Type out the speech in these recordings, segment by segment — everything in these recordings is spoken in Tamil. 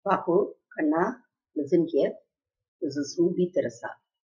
Papu, Kanna, listen here. This is Ruby Teresa.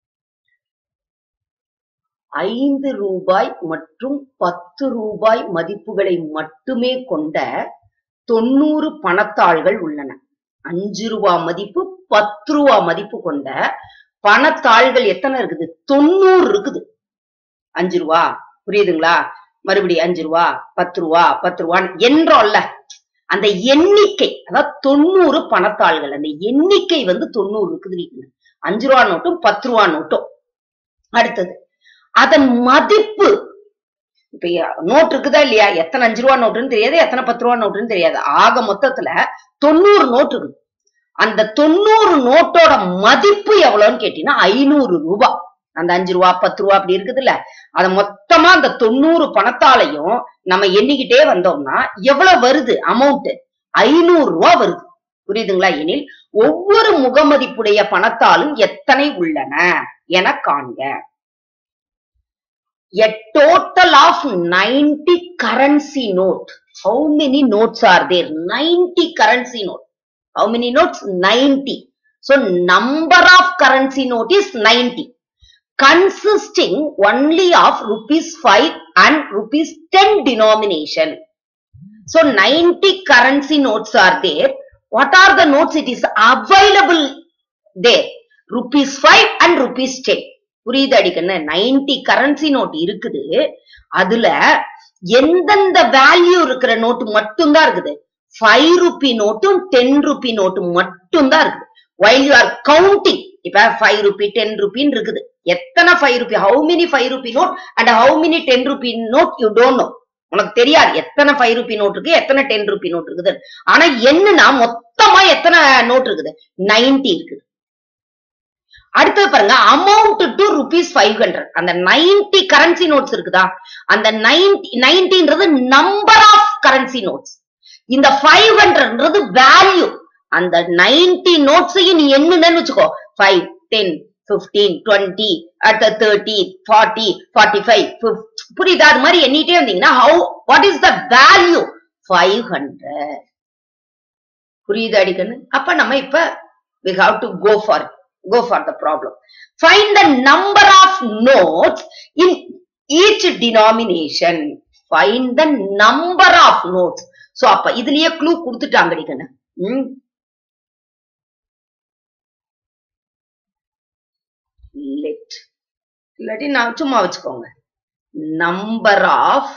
ஐந்து ரூபாய் மற்றும் பத்து ரூபாய் மதிப்புகளை மட்டுமே கொண்ட தொண்ணூறு பணத்தாள்கள் உள்ளன அஞ்சு ரூபா மதிப்பு பத்து ரூபா மதிப்பு கொண்ட பணத்தாள்கள் எத்தனை இருக்குது தொண்ணூறு இருக்குது அஞ்சு ரூபா புரியுதுங்களா மறுபடியும் அஞ்சு ரூபா பத்து ரூபா பத்து ரூபான்னு என்றோம்ல அந்த எண்ணிக்கை அதாவது தொண்ணூறு பணத்தாள்கள் அந்த எண்ணிக்கை வந்து தொண்ணூறு இருக்குது அஞ்சு ரூபா நோட்டும் பத்து ரூபா நோட்டும் அடுத்தது அதன் மதிப்பு இப்ப நோட் இருக்குதா இல்லையா எத்தனை அஞ்சு ரூபா நோட்டுன்னு தெரியாது எத்தனை பத்து ரூபா நோட்டுன்னு தெரியாது ஆக மொத்தத்துல தொண்ணூறு நோட்டு இருக்குது அந்த தொண்ணூறு நோட்டோட மதிப்பு எவ்வளவுன்னு கேட்டீங்கன்னா ஐநூறு ரூபாய் அந்த அஞ்சு ரூபா பத்து ரூபா அப்படி இருக்குதுல்ல அத மொத்தமா அந்த தொண்ணூறு பணத்தாலையும் நம்ம எண்ணிக்கிட்டே வந்தோம்னா எவ்வளவு வருது அமௌண்ட் ஐநூறு ரூபா வருது புரியுதுங்களா எனில் ஒவ்வொரு முகமதிப்புடைய பணத்தாலும் எத்தனை உள்ளன என காண்க a total of 90 currency note. How many notes are there? 90 currency note. How many notes? 90. So number of currency note is 90. Consisting only of rupees 5 and rupees 10 denomination. So 90 currency notes are there. What are the notes? It is available there. Rupees 5 and rupees 10. புரியுது அடிக்கண்ணு நைன்டி கரன்சி நோட் இருக்குது அதுல எந்தெந்த வேல்யூ இருக்கிற நோட்டு மட்டும்தான் இருக்குது ஃபைவ் ருபி நோட்டும் டென் ருபி நோட்டும் மட்டும்தான் இருக்குது வைல் யூ ஆர் கவுண்டிங் இப்ப ஃபைவ் ருபி டென் ருபின்னு இருக்குது எத்தனை five rupee how many five rupee note and how many ten rupee note you don't know உனக்கு தெரியாது எத்தனை ஃபைவ் ருபி நோட் இருக்கு எத்தனை டென் ருபி நோட் இருக்குது ஆனா என்னன்னா மொத்தமா எத்தனை நோட் இருக்குது நைன்டி இருக்குது அடுத்தது பாருங்க amount to rupees five hundred அந்த நைன்டி கரன்சி நோட்ஸ் இருக்குதா அந்த நைன்டி நைன்டின்றது நம்பர் ஆஃப் கரன்சி நோட்ஸ் இந்த ஃபைவ் ஹண்ட்ரட்ன்றது வேல்யூ அந்த நைன்டி நோட்ஸையும் நீ என்னன்னு வச்சுக்கோ ஃபைவ் டென் பிப்டீன் டுவெண்ட்டி அடுத்த தேர்ட்டி ஃபார்ட்டி ஃபார்ட்டி ஃபைவ் புரியுதா அது மாதிரி எண்ணிட்டே வந்தீங்கன்னா how what is the value five hundred புரியுது அடிக்கணும் அப்ப நம்ம இப்ப we have to go for go for the problem. Find the number of notes in each denomination. Find the number of notes. So, அப்ப இதுலயே க்ளூ கொடுத்துட்டாங்க அடிக்கணும் லெட் இல்லாட்டி நான் சும்மா வச்சுக்கோங்க number of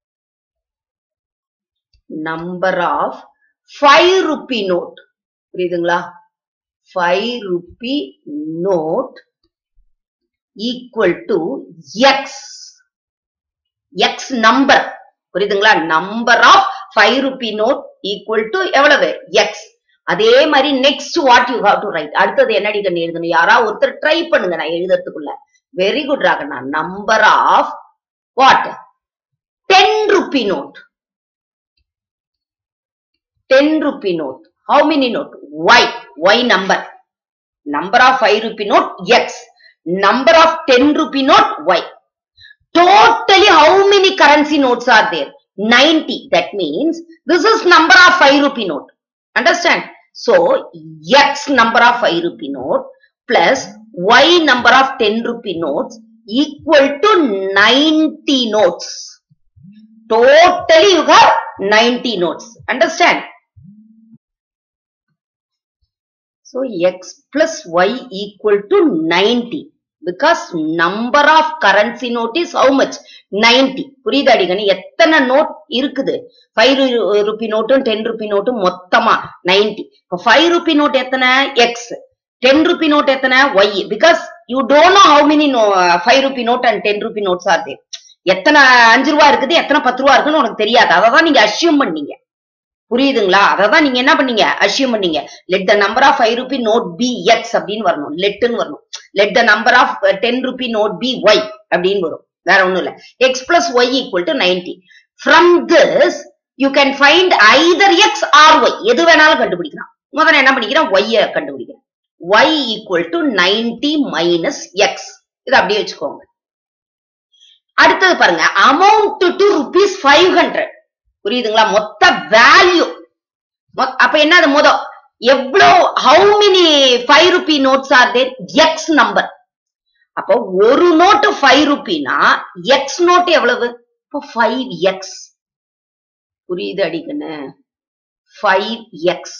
number of five rupee note புரியுதுங்களா 5 rupee note equal to x x number புரியுதுங்களா number of five rupee note equal to எவ்வளவு எக்ஸ் அதே மாதிரி next what you have to write அடுத்தது என்னடி கண்ணு எழுதணும் யாரா ஒருத்தர் ட்ரை பண்ணுங்க நான் எழுதுறதுக்குள்ள வெரி குட் ராகண்ணா number of what ten rupee note ten rupee note how many note y y number number of 5 rupee note x number of 10 rupee note y totally how many currency notes are there 90 that means this is number of 5 rupee note understand so x number of 5 rupee note plus y number of 10 rupee notes equal to 90 notes totally you have 90 notes understand So x plus y equal to 90 because number of currency note is how much 90 புரியுது அடிக்கணி எத்தனை நோட் இருக்குது ஃபைவ் ருபி நோட்டும் டென் ருபி நோட்டும் மொத்தமா நைன்டி இப்போ ஃபைவ் ருபி நோட் எத்தனை எக்ஸ் டென் ருபி நோட் எத்தனை y because you don't know how many five rupee note and ten rupee notes are there எத்தனை அஞ்சு ரூபா இருக்குது எத்தனை பத்து ரூபா இருக்குன்னு உனக்கு தெரியாது அதை தான் நீங்க அசியூம் பண்ணீங்க புரியுதுங்களா அததான் நீங்க என்ன பண்ணீங்க அசியூம் பண்ணீங்க let the number of five rupee note be x அப்படின்னு வரணும் லெட்டுன்னு வரணும் let the number of ten rupee note be y அப்படின்னு வரும் வேற ஒண்ணும் இல்ல x plus y equal to ninety from this you can find either x or y எது வேணாலும் கண்டுபிடிக்கலாம் முதல்ல என்ன பண்ணிக்கிறேன் ஒய்ய கண்டுபிடிக்கிறேன் y equal to ninety minus x இது அப்படியே வச்சுக்கோங்க அடுத்தது பாருங்க amount to rupees five hundred புரியுதுங்களா மொத்த வேல்யூ அப்ப என்னது முத எவ்வளோ how many five rupee notes are there x number அப்போ ஒரு நோட்டு ஃபைவ் ருபினா எக்ஸ் நோட் எவ்வளவு இப்போ ஃபைவ் எக்ஸ் புரியுது அடிக்கண்ணு five x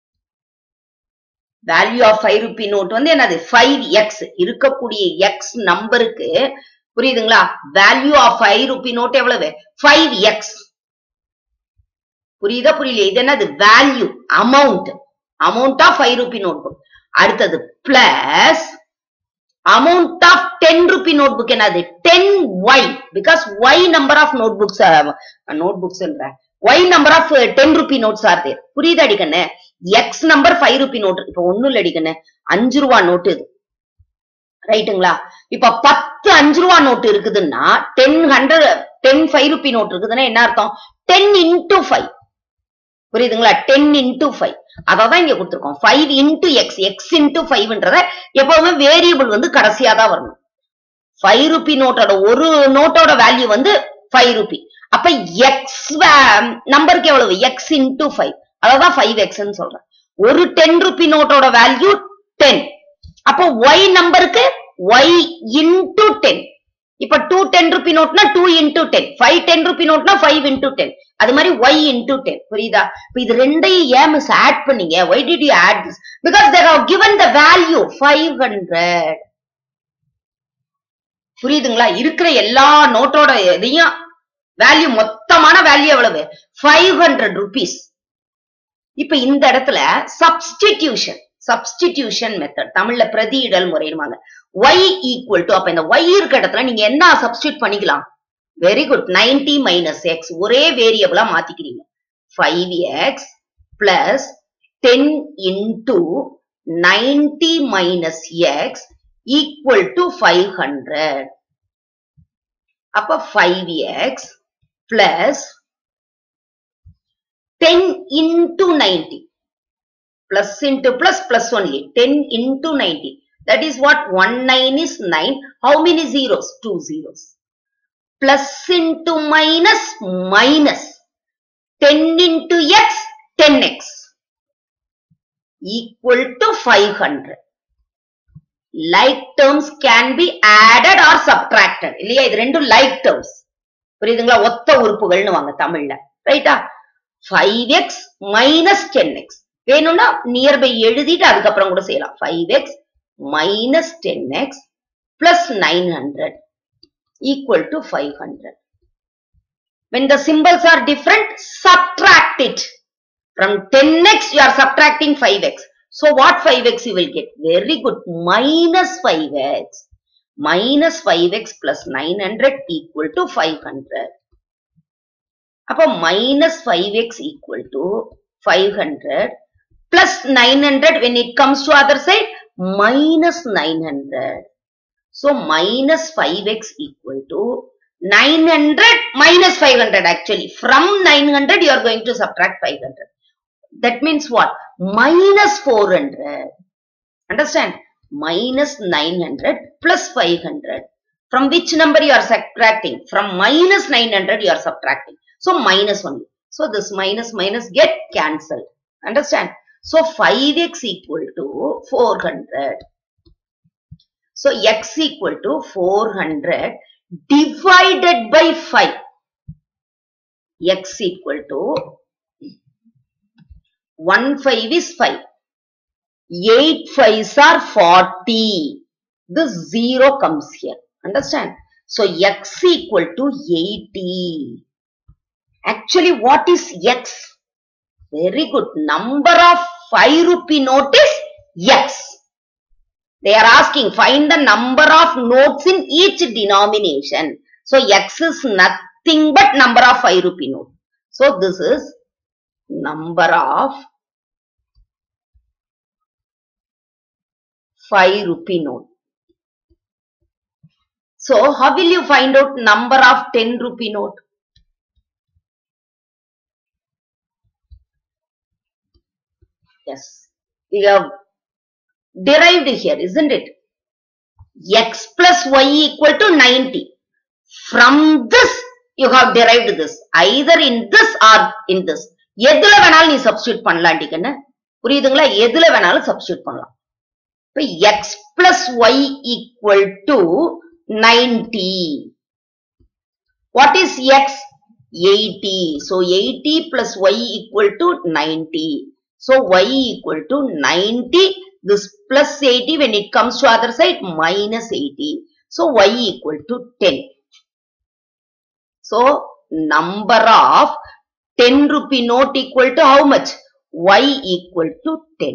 value of five rupee note வந்து என்னது ஃபைவ் எக்ஸ் இருக்கக்கூடிய எக்ஸ் நம்பருக்கு புரியுதுங்களா value of five rupee note எவ்வளவு ஃபைவ் எக்ஸ் புரியுதா புரியல இது என்னது value amount amount of five rupee notebook அடுத்தது plus amount of ten rupee notebook என்னது ten y because y number of notebooks notebooks y number of ten rupee notes are there புரியுது அடிக்கண்ணு x number five rupee note இப்ப ஒண்ணும் இல்ல அடிக்கண்ணு அஞ்சு ரூபா நோட்டு இது ரைட்டுங்களா இப்ப பத்து அஞ்சு ரூபா நோட்டு இருக்குதுன்னா ten hundred ten five rupee note இருக்குதுன்னா என்ன அர்த்தம் டென் இன்டூ ஃபைவ் புரியுதுங்களா டென் இன்டூ ஃபைவ் அதான் இங்க கொடுத்துருக்கோம் five into x x into ஃபைவ்ன்றத எப்பவுமே வேரியபிள் வந்து கடைசியா தான் வரணும் ஃபைவ் ருபி நோட்டோட ஒரு நோட்டோட வேல்யூ வந்து ஃபைவ் ருபி அப்ப எக்ஸ் நம்பருக்கு எவ்வளவு எக்ஸ் இன்டூ ஃபைவ் அதான் ஃபைவ் எக்ஸ்ன்னு சொல்றேன் ஒரு டென் ருபி நோட்டோட வேல்யூ டென் அப்போ ஒய் நம்பருக்கு ஒய் இன்டூ டென் இப்ப டூ டென் ருபி நோட்னா two into ten five ten rupee நோட்னா ஃபைவ் இன்டூ டென் அது மாதிரி ஒய் இன்டூ டென் புரியுதா இப்ப இது ரெண்டையும் ஏன் மிஸ் ஆட் பண்ணீங்க why did you add this because there have given the value five hundred புரியுதுங்களா இருக்கிற எல்லா நோட்டோட இதையும் வேல்யூ மொத்தமான வேல்யூ எவ்வளவு ஃபைவ் ஹண்ட்ரட் ருபீஸ் இப்ப இந்த இடத்துல சப்ஸ்டிடியூஷன் சப்ஸ்டிடியூஷன் மெத்தட் தமிழ்ல பிரதியிடல் முறையுமாங்க ஒய் ஈக்குவல் டு அப்ப இந்த ஒய் இருக்க இடத்துல நீங்க என்ன சப்ஸ்டியூட் பண்ணிக்கலாம் very good ninety minus x ஒரே வேரியபிளா மாத்திக்கிறீங்க five x plus ten into ninety minus x equal to five hundred அப்ப five x plus ten into ninety plus into plus plus only 10 into 90 that is what 1 9 is 9 how many zeros two zeros plus into minus minus 10 into x 10x equal to 500 like terms can be added or subtracted இல்லையா இது ரெண்டும் like terms புரியுதுங்களா ஒத்த உறுப்புகள்னு வாங்க தமிழ்ல ரைட்டா 5x minus 10x வேணும்னா நியர்பை எழுதிட்டு அதுக்கப்புறம் கூட செய்யலாம் five x minus ten x plus nine hundred equal to five hundred when the symbols are different subtract it from 10x you are subtracting 5x so what 5x you will get very good minus 5x minus 5x plus 900 equal to 500 அப்ப minus 5x equal to 500 plus 900 when it comes to other side minus 900 so minus 5x equal to 900 minus 500 actually from 900 you are going to subtract 500 that means what minus 400 understand minus 900 plus 500 from which number you are subtracting from minus 900 you are subtracting so minus only so this minus minus get cancelled understand so 5x equal to 400. So x equal to 400 divided by 5. x equal to 1 5 is 5. 8 5s are 40. This 0 comes here. Understand? So x equal to 80. Actually what is x? Very good. Number of 5 rupee note is X. They are asking find the number of notes in each denomination. So X is nothing but number of 5 rupee note. So this is number of 5 rupee note. So how will you find out number of 10 rupee note? Yes. We have derived here, isn't it? X plus Y equal to 90. From this, you have derived this. Either in this or in this. எதுல வேணாலும் நீ சப்ஸ்டியூட் பண்ணலாண்டிக்கன்னு புரியுதுங்களா எதுல வேணாலும் சப்ஸ்டியூட் பண்ணலாம் இப்ப x plus y equal to ninety what is x eighty so eighty plus y equal to ninety so y equal to ninety this plus 80 when it comes to other side minus 80 so y equal to 10 so number of 10 rupee note equal to how much y equal to 10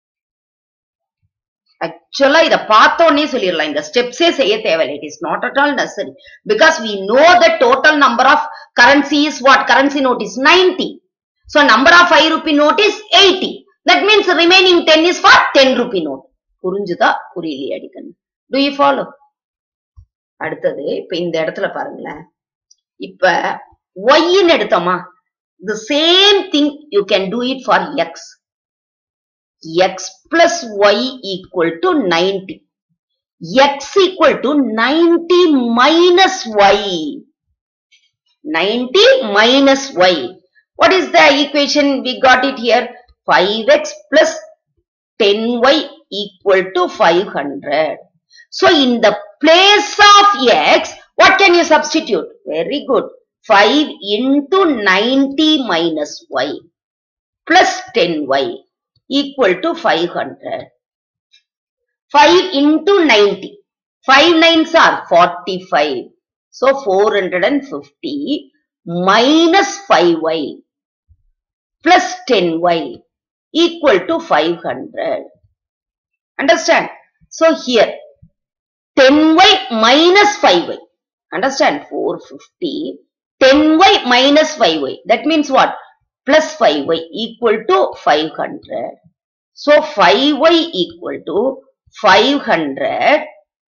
ஆக்சுவலா இத பார்த்த உடனே சொல்லிடலாம் இந்த ஸ்டெப்ஸே செய்ய தேவையில்லை it is not at all necessary because we know the total number of currency is what currency note is ninety so number of five rupee note is eighty that means remaining ten is for ten rupee note புரிஞ்சுதா புரியலையே அடிக்கணும் டு யூ ஃபாலோ அடுத்தது இப்ப இந்த இடத்துல பாருங்களேன் இப்ப ஒய்ன்னு எடுத்தோமா the same thing you can do it for x x plus y equal to ninety x equal to ninety minus y ninety minus y what is the equation we got it here 5x plus 10y equal to 500 so in the place of x what can you substitute very good 5 into 90 minus y plus 10y equal to 500 5 into 90 5 nines are 45 so 450 minus 5y plus 10y equal to 500. Understand? So here 10y minus 5y. Understand? 450. 10y minus 5y. That means what? Plus 5y equal to 500. So 5y equal to 500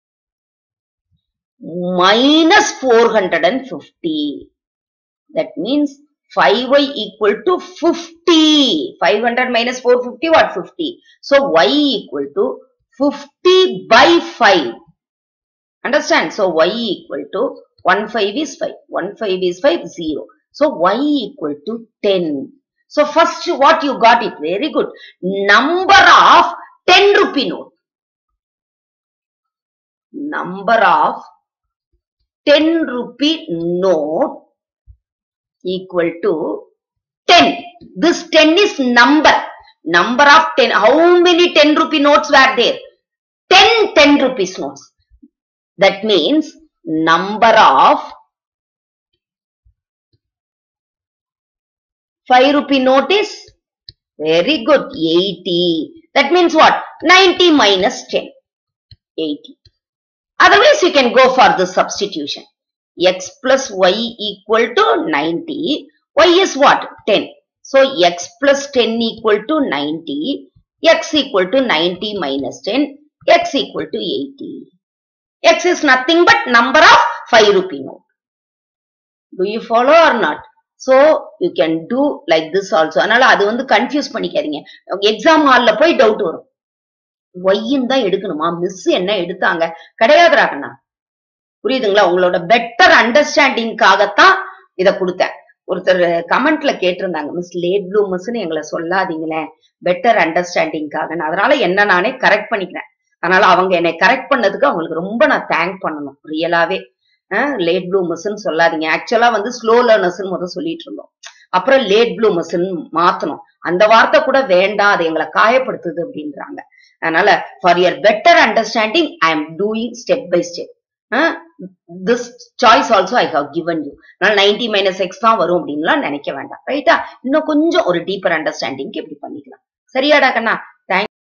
minus 450. That means 5y equal to 50. 500 minus 450, what 50? So y equal to 50 by 5. Understand? So y equal to 1 5 is 5. 1 5 is 5, 0. So y equal to 10. So first what you got it, very good. Number of 10 rupee note. Number of 10 rupee note equal to 10. This 10 is number. Number of 10. How many 10 rupee notes were there? 10 10 rupees notes. That means number of 5 rupee note is very good 80. That means what? 90 minus 10. 80. Otherwise you can go for the substitution. x plus y equal to 90. y is what? 10. So x plus 10 equal to 90. x equal to 90 minus 10. x equal to 80. x is nothing but number of 5 rupee note. Do you follow or not? So you can do like this also. அதனால அது வந்து கன்ஃபியூஸ் பண்ணிக்காதீங்க எக்ஸாம் ஹால்ல போய் டவுட் வரும் ஒய்ன்னு தான் எடுக்கணுமா மிஸ் என்ன எடுத்தாங்க கிடையாதுடா கண்ணா புரியுதுங்களா உங்களோட பெட்டர் அண்டர்ஸ்டாண்டிங்காகத்தான் இத கொடுத்தேன் ஒருத்தர் கமெண்ட்ல கேட்டிருந்தாங்க மிஸ் லேட் ப்ளூ மிஸ்ன்னு எங்களை சொல்லாதீங்களேன் பெட்டர் அண்டர்ஸ்டாண்டிங்காக அதனால என்ன நானே கரெக்ட் பண்ணிக்கிறேன் அதனால அவங்க என்னை கரெக்ட் பண்ணதுக்கு அவங்களுக்கு ரொம்ப நான் தேங்க் பண்ணணும் ரியலாவே லேட் ப்ளூ மிஸ்ன்னு சொல்லாதீங்க ஆக்சுவலா வந்து ஸ்லோ லேர்னர்ஸ்ன்னு முதல் சொல்லிட்டு இருந்தோம் அப்புறம் லேட் ப்ளூ மிஸ்ன்னு மாத்தணும் அந்த வார்த்தை கூட வேண்டாம் அது எங்களை காயப்படுத்துது அப்படின்றாங்க அதனால for your better understanding I am doing step by step this choice also I have given you அதனால நைன்டி மைனஸ் எக்ஸ் தான் வரும் அப்படின்லாம் நினைக்க வேண்டாம் ரைட்டா இன்னும் கொஞ்சம் ஒரு டீப்பர் அண்டர்ஸ்டாண்டிங்க்கு இப்படி பண்ணிக்கலாம் சரியாடா கண்ணா